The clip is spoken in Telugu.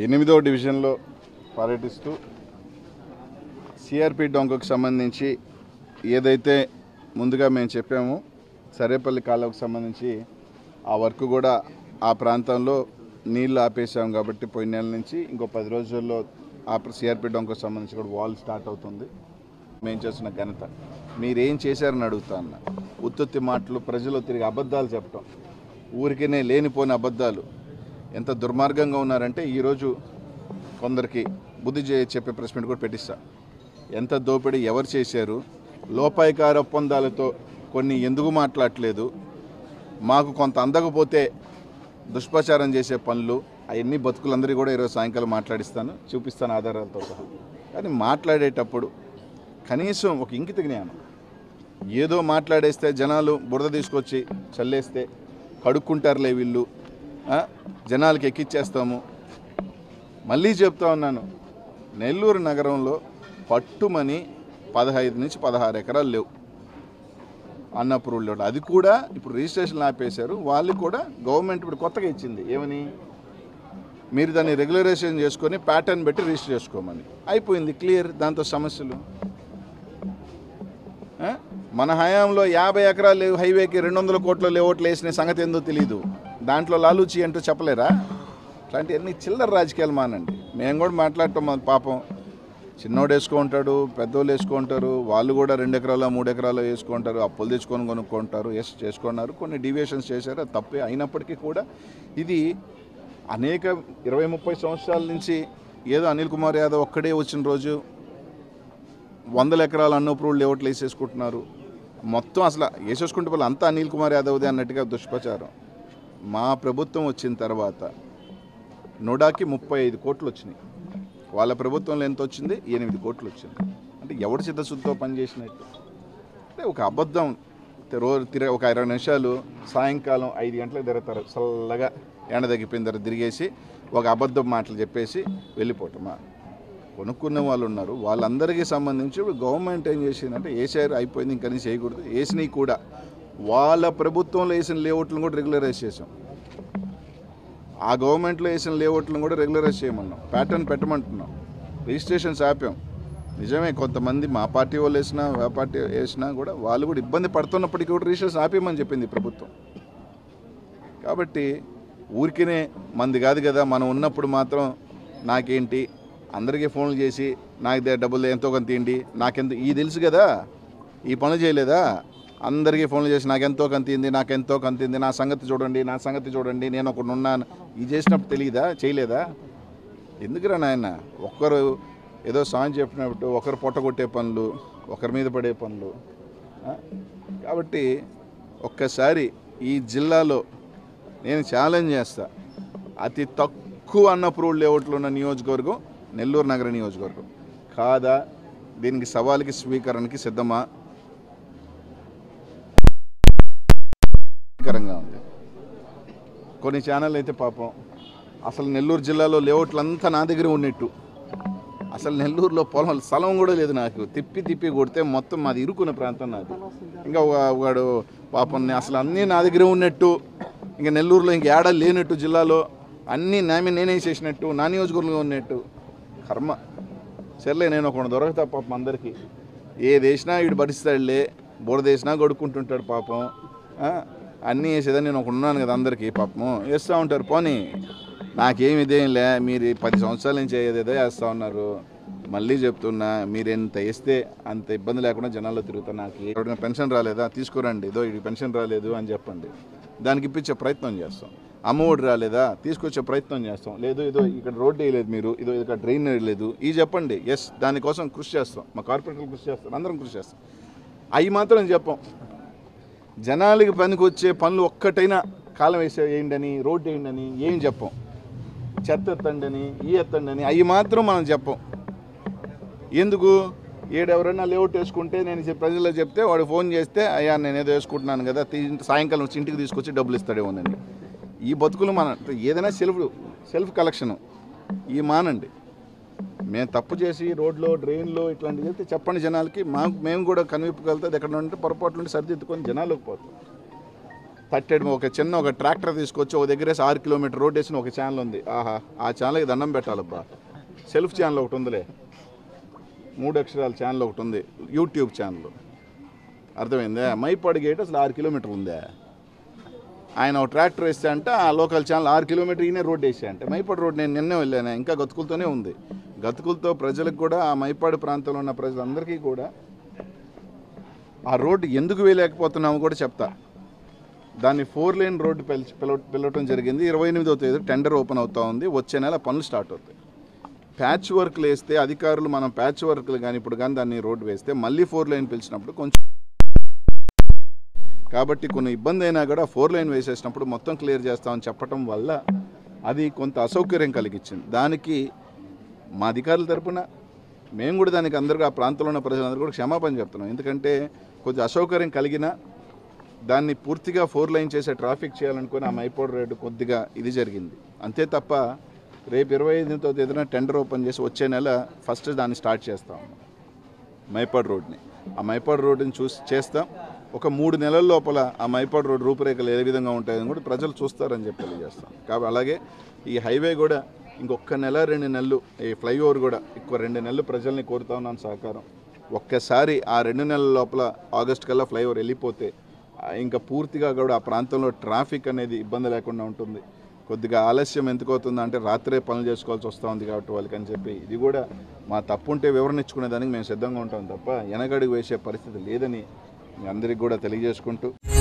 ఎనిమిదో డివిజన్లో పర్యటిస్తూ సిఆర్పి డొంకకు సంబంధించి ఏదైతే ముందుగా మేము చెప్పామో సరేపల్లి కాలువకు సంబంధించి ఆ వర్క్ కూడా ఆ ప్రాంతంలో నీళ్లు ఆపేసాం కాబట్టి పోయిన నెల నుంచి ఇంకో పది రోజుల్లో ఆ సిఆర్పి డొంకకు సంబంధించి కూడా వాల్ స్టార్ట్ అవుతుంది మేము చేస్తున్న ఘనత మీరేం చేశారని అడుగుతా అన్న ఉత్తుత్తి మాటలు ప్రజలు తిరిగి అబద్ధాలు చెప్పటం ఊరికినే లేనిపోని అబద్ధాలు ఎంత దుర్మార్గంగా ఉన్నారంటే ఈరోజు కొందరికి బుద్ధి చే- చెప్పే ప్రెస్ మీట్ కూడా పెట్టిస్తా ఎంత దోపిడీ ఎవరు చేశారు లోపాయికార ఒప్పందాలతో కొన్ని ఎందుకు మాట్లాడట్లేదు మాకు కొంత అందకపోతే దుష్ప్రచారం చేసే పనులు అవన్నీ బతుకులందరూ కూడా ఈరోజు సాయంకాలం మాట్లాడిస్తాను చూపిస్తాను ఆధారాలతో సహా కానీ మాట్లాడేటప్పుడు కనీసం ఒక ఇంకిత జ్ఞానం ఏదో మాట్లాడేస్తే జనాలు బురద తీసుకొచ్చి చల్లేస్తే కడుక్కుంటారులే వీళ్ళు ఆ? జనాలకి ఎక్కిచ్చేస్తాము మళ్ళీ చెప్తా ఉన్నాను నెల్లూరు నగరంలో పట్టుమని పదహైదు నుంచి పదహారు ఎకరాలు లేవు అన్నప్రూవ్డ్ అది కూడా ఇప్పుడు రిజిస్ట్రేషన్ ఆపేశారు వాళ్ళు కూడా గవర్నమెంట్ ఇప్పుడు కొత్తగా ఇచ్చింది ఏమని మీరు దాన్ని రెగ్యులరైజేషన్ చేసుకొని ప్యాటర్న్ పెట్టి రిజిస్టర్ చేసుకోమని అయిపోయింది క్లియర్ దాంతో సమస్యలు ఆ? మన హయాంలో యాభై ఎకరాలు లేవు హైవేకి రెండు వందల కోట్ల లేఅవుట్లు వేసిన సంగతి ఏందో తెలియదు దాంట్లో లాలూచి అంటూ చెప్పలేరా ఇట్లాంటివన్నీ చిల్లర రాజకీయాలు మానండి మేము కూడా మాట్లాడటం మన పాపం చిన్నోడు వేసుకుంటాడు పెద్దోళ్ళు వేసుకుంటారు వాళ్ళు కూడా రెండు ఎకరాలు మూడు ఎకరాలు వేసుకుంటారు అప్పులు తెచ్చుకొని కొనుక్కుంటారు ఎస్ చేసుకున్నారు కొన్ని డీవియేషన్స్ చేశారు అది తప్పే అయినప్పటికీ కూడా ఇది అనేక ఇరవై ముప్పై సంవత్సరాల నుంచి ఏదో అనిల్ కుమార్ యాదవ్ ఒక్కడే వచ్చిన రోజు వందల ఎకరాలు అన్నప్రూవ్డ్ లేఅవుట్లు వేసేసుకుంటున్నారు మొత్తం అసలు వేసేసుకుంటే వాళ్ళు అంతా అనిల్ కుమార్ యాదవ్దే అన్నట్టుగా దుష్ప్రచారం మా ప్రభుత్వం వచ్చిన తర్వాత నోడాకి ముప్పై ఐదు కోట్లు వచ్చినాయి వాళ్ళ ప్రభుత్వంలో ఎంత వచ్చింది ఎనిమిది కోట్లు వచ్చింది అంటే ఎవడు చిత్తశుద్ధితో పనిచేసినట్టు అంటే ఒక అబద్ధం తి- రోజు తిరగ ఒక ఇరవై నిమిషాలు సాయంకాలం ఐదు గంటలకు తిరుగుతారు చల్లగా ఎండ తగ్గిపోయిన తర్వాత తిరిగేసి ఒక అబద్ధం మాటలు చెప్పేసి వెళ్ళిపోవటమా కొనుక్కున్న వాళ్ళు ఉన్నారు వాళ్ళందరికీ సంబంధించి ఇప్పుడు గవర్నమెంట్ ఏం చేసిందంటే వేసారు అయిపోయింది ఇంకా నుంచి చేయకూడదు వేసినవి కూడా వాళ్ళ ప్రభుత్వంలో వేసిన లేఅవుట్లను కూడా రెగ్యులరైజ్ చేసాం ఆ గవర్నమెంట్లో వేసిన లేఅవుట్లను కూడా రెగ్యులరైజ్ చేయమన్నాం ప్యాటర్న్ పెట్టమంటున్నాం రిజిస్ట్రేషన్స్ ఆపాం నిజమే కొంతమంది మా పార్టీ వాళ్ళు వేసినా ఆ పార్టీ వేసినా కూడా వాళ్ళు కూడా ఇబ్బంది పడుతున్నప్పటికీ కూడా రిజిస్ట్రేషన్ ఆపేయమని చెప్పింది ప్రభుత్వం కాబట్టి ఊరికినే మంది కాదు కదా మనం ఉన్నప్పుడు మాత్రం నాకేంటి అందరికీ ఫోన్లు చేసి నాకు దే- డబ్బులు ఎంతో కొంత తీయండి నాకెంత ఈ తెలుసు కదా ఈ పనులు చేయలేదా అందరికీ ఫోన్లు చేసి నాకెంతో కంతింది నాకెంతో కంతింది నా సంగతి చూడండి నా సంగతి చూడండి నేను ఒకడు ఉన్నాను ఇది చేసినప్పుడు తెలియదా చేయలేదా ఎందుకురా నాయన ఒక్కరు ఏదో సాంగ్ చెప్పినప్పుడు ఒకరు పొట్టగొట్టే పనులు ఒకరి మీద పడే పనులు ఆ? కాబట్టి ఒక్కసారి ఈ జిల్లాలో నేను ఛాలెంజ్ చేస్తా అతి తక్కువ అన్నప్రూవ్డ్ లేఅవుట్లు ఉన్న నియోజకవర్గం నెల్లూరు నగర నియోజకవర్గం కాదా దీనికి సవాలుకి స్వీకరణకి సిద్ధమా కరంగా ఉంది కొన్ని ఛానల్ అయితే పాపం అసలు నెల్లూరు జిల్లాలో లేఅవుట్లు అంతా నా దగ్గర ఉన్నట్టు అసలు నెల్లూరులో పొలం స్థలం కూడా లేదు నాకు తిప్పి తిప్పి కొడితే మొత్తం మాది ఇరుకున్న ప్రాంతం నాది ఇంకా ఒక- వాడు పాపం నే- అసలు అన్నీ నా దగ్గర ఉన్నట్టు ఇంకా నెల్లూరులో ఇంక ఏడా లేనట్టు జిల్లాలో అన్నీ నామే నేనే చేసినట్టు నా నియోజకవర్గంలో ఉన్నట్టు కర్మ సర్లే నేను ఒక దొరకతా పాపం అందరికీ ఏది వేసినా వీడు భరిస్తాడులే బురద వేసినా కొడుకుంటుంటాడు పాపం ఆ? అన్నీ వేసేదని నేను ఒక ఉన్నాను కదా అందరికీ పాపం వేస్తూ ఉంటారు పోనీ నాకేమి ఇదేం లే మీరు ఈ పది సంవత్సరాల నుంచి ఏదేదో వేస్తూ ఉన్నారు మళ్ళీ చెప్తున్నా మీరు ఎంత వేస్తే అంత ఇబ్బంది లేకుండా జనాల్లో తిరుగుతా నాకు ఎవరైనా పెన్షన్ రాలేదా తీసుకురండి ఇదో ఇది పెన్షన్ రాలేదు అని చెప్పండి దానికి ఇప్పించే ప్రయత్నం చేస్తాం అమ్మఒడి రాలేదా తీసుకొచ్చే ప్రయత్నం చేస్తాం లేదు ఇదో ఇక్కడ రోడ్డు వేయలేదు మీరు ఇదో ఇక్కడ డ్రైన్ వేయలేదు ఇది చెప్పండి ఎస్ దానికోసం కృషి చేస్తాం మా కార్పొరేటర్లు కృషి చేస్తాం అందరం కృషి చేస్తాం అవి మాత్రం చెప్పం జనాలకి పనికి వచ్చే పనులు ఒక్కటైనా కాలం వేసే వేయండి అని రోడ్డు వేయండి అని ఏం చెప్పం చెత్త ఎత్తండి అని ఈ ఎత్తండి అని అవి మాత్రం మనం చెప్పం ఎందుకు ఏడెవరైనా లేఅవుట్ వేసుకుంటే నేను చెప్- ప్రజల్లో చెప్తే వాడు ఫోన్ చేస్తే అయ్యా నేను ఏదో వేసుకుంటున్నాను కదా తీ- సాయంకాలం వచ్చి ఇంటికి తీసుకొచ్చి డబ్బులు ఇస్తాడేమోనండి ఈ బతుకులు మన ఏదైనా సెల్ఫ్ సెల్ఫ్ కలెక్షన్ ఈ మానండి మేము తప్పు చేసి రోడ్లో డ్రైన్లో ఇట్లాంటివి చేస్తే చెప్పండి జనాలకి మాకు మేము కూడా కనువిప్పగలితే ఎక్కడ ఉంటే పొరపాటు నుండి సరిదిద్దుకొని జనాలకు పోతాం తట్టెడు ఒక చిన్న ఒక ట్రాక్టర్ తీసుకొచ్చి ఒక దగ్గర వేసి ఆరు కిలోమీటర్ రోడ్ వేసిన ఒక ఛానల్ ఉంది ఆహా ఆ ఛానల్కి దండం పెట్టాలబ్బా సెల్ఫ్ ఛానల్ ఒకటి ఉందిలే మూడు అక్షరాల ఛానల్ ఒకటి ఉంది యూట్యూబ్ ఛానల్ అర్థమైందా మైపాడు గేట్ అసలు ఆరు కిలోమీటర్ ఉందా ఆయన ఒక ట్రాక్టర్ వేస్తే అంటే ఆ లోకల్ ఛానల్ ఆరు కిలోమీటర్ ఈయనే రోడ్ వేసా అంటే మైపాడు రోడ్ నేను నిన్నే వెళ్ళాను ఇంకా గతుకులతోనే ఉంది గతుకులతో ప్రజలకు కూడా ఆ మైపాడు ప్రాంతంలో ఉన్న ప్రజలందరికీ కూడా ఆ రోడ్డు ఎందుకు వేయలేకపోతున్నామో కూడా చెప్తా దాన్ని ఫోర్ లేన్ రోడ్డు పిలిచి పిలవ పిలవటం జరిగింది ఇరవై ఎనిమిదో తేదీ టెండర్ ఓపెన్ అవుతా ఉంది వచ్చే నెల పనులు స్టార్ట్ అవుతాయి ప్యాచ్ వర్క్లు వేస్తే అధికారులు మనం ప్యాచ్ వర్క్లు కానీ ఇప్పుడు కానీ దాన్ని రోడ్డు వేస్తే మళ్ళీ ఫోర్ లైన్ పిలిచినప్పుడు కొంచెం కాబట్టి కొన్ని ఇబ్బంది అయినా కూడా ఫోర్ లైన్ వేసేసినప్పుడు మొత్తం క్లియర్ చేస్తామని చెప్పడం వల్ల అది కొంత అసౌకర్యం కలిగించింది దానికి మా అధికారుల తరపున మేము కూడా దానికి అందరికీ ఆ ప్రాంతంలో ఉన్న ప్రజలందరూ కూడా క్షమాపణ చెప్తున్నాం ఎందుకంటే కొంచెం అసౌకర్యం కలిగిన దాన్ని పూర్తిగా ఫోర్ లైన్ చేసే ట్రాఫిక్ చేయాలనుకుని ఆ మైపోడ్ రోడ్డు కొద్దిగా ఇది జరిగింది అంతే తప్ప రేపు ఇరవై ఐదుతో తేదీన టెండర్ ఓపెన్ చేసి వచ్చే నెల ఫస్ట్ దాన్ని స్టార్ట్ చేస్తాం మైపాడ్ రోడ్ని ఆ మైపాడ్ రోడ్డుని చూసి చేస్తాం ఒక మూడు నెలల లోపల ఆ మైపాడ్ రోడ్ రూపురేఖలు ఏ విధంగా ఉంటాయని కూడా ప్రజలు చూస్తారని చెప్పి తెలియజేస్తాం కాబట్టి అలాగే ఈ హైవే కూడా ఇంకొక నెల రెండు నెలలు ఈ ఫ్లైఓవర్ కూడా ఇంకో రెండు నెలలు ప్రజల్ని కోరుతా ఉన్నాను సహకారం ఒక్కసారి ఆ రెండు నెలల లోపల ఆగస్ట్ కల్లా ఫ్లైఓవర్ వెళ్ళిపోతే ఆ, ఇంకా పూర్తిగా కూడా ఆ ప్రాంతంలో ట్రాఫిక్ అనేది ఇబ్బంది లేకుండా ఉంటుంది కొద్దిగా ఆలస్యం ఎందుకు అవుతుంది అంటే రాత్రే పనులు చేసుకోవాల్సి వస్తూ ఉంది కాబట్టి వాళ్ళకి అని చెప్పి ఇది కూడా మా తప్పు ఉంటే వివరణ ఇచ్చుకునే దానికి మేము సిద్ధంగా ఉంటాం తప్ప వెనకడుగు వేసే పరిస్థితి లేదని మీ అందరికి కూడా తెలియజేసుకుంటూ